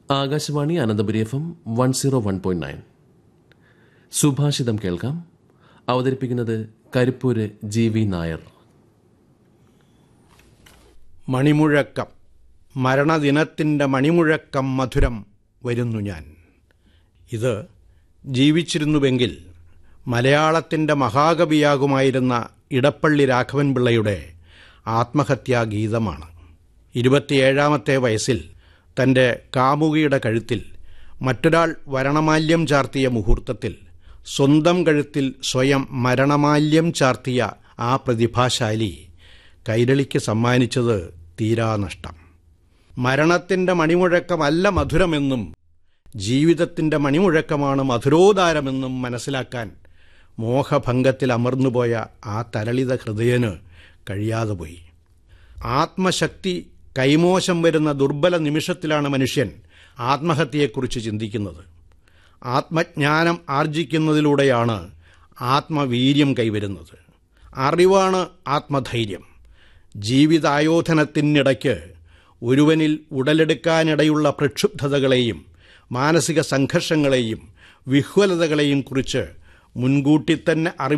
Akashvani Ananthapuri F M one zero one point nine സുഭാഷിതം കേൾക്കാം അവതരിപ്പിക്കുന്നത് കരിപ്പൂര് ജി വി നായർ മണിമുഴക്കം മരണദിനത്തിൻ്റെ മണിമുഴക്കം മധുരം വരുന്നു ഞാൻ ഇത് ജീവിച്ചിരുന്നുവെങ്കിൽ മലയാളത്തിൻ്റെ മഹാകവിയാകുമായിരുന്ന ഇടപ്പള്ളി രാഘവൻ പിള്ളയുടെ ആത്മഹത്യാഗീതമാണ് ഇരുപത്തിയേഴാമത്തെ വയസ്സിൽ തൻ്റെ കാമുകിയുടെ കഴുത്തിൽ മറ്റൊരാൾ വരണമാല്യം ചാർത്തിയ മുഹൂർത്തത്തിൽ സ്വന്തം കഴുത്തിൽ സ്വയം മരണമാല്യം ചാർത്തിയ ആ പ്രതിഭാശാലി കൈരളിക്ക് സമ്മാനിച്ചത് തീരാനഷ്ടം മരണത്തിൻ്റെ മണിമുഴക്കമല്ല മധുരമെന്നും ജീവിതത്തിൻ്റെ മണിമുഴക്കമാണ് മധുരോദാരമെന്നും മനസ്സിലാക്കാൻ മോഹഭംഗത്തിൽ അമർന്നുപോയ ആ തരളിത ഹൃദയന് കഴിയാതെ പോയി ആത്മശക്തി കൈമോശം വരുന്ന ദുർബല നിമിഷത്തിലാണ് മനുഷ്യൻ ആത്മഹത്യയെക്കുറിച്ച് ചിന്തിക്കുന്നത് ആത്മജ്ഞാനം ആർജിക്കുന്നതിലൂടെയാണ് ആത്മവീര്യം കൈവരുന്നത് അറിവാണ് ആത്മധൈര്യം ജീവിതായോധനത്തിനിടയ്ക്ക് ഒരുവനിൽ ഉടലെടുക്കാനിടയുള്ള പ്രക്ഷുബ്ധതകളെയും മാനസിക സംഘർഷങ്ങളെയും വിഹ്വലതകളെയും കുറിച്ച് മുൻകൂട്ടി തന്നെ അറിവ്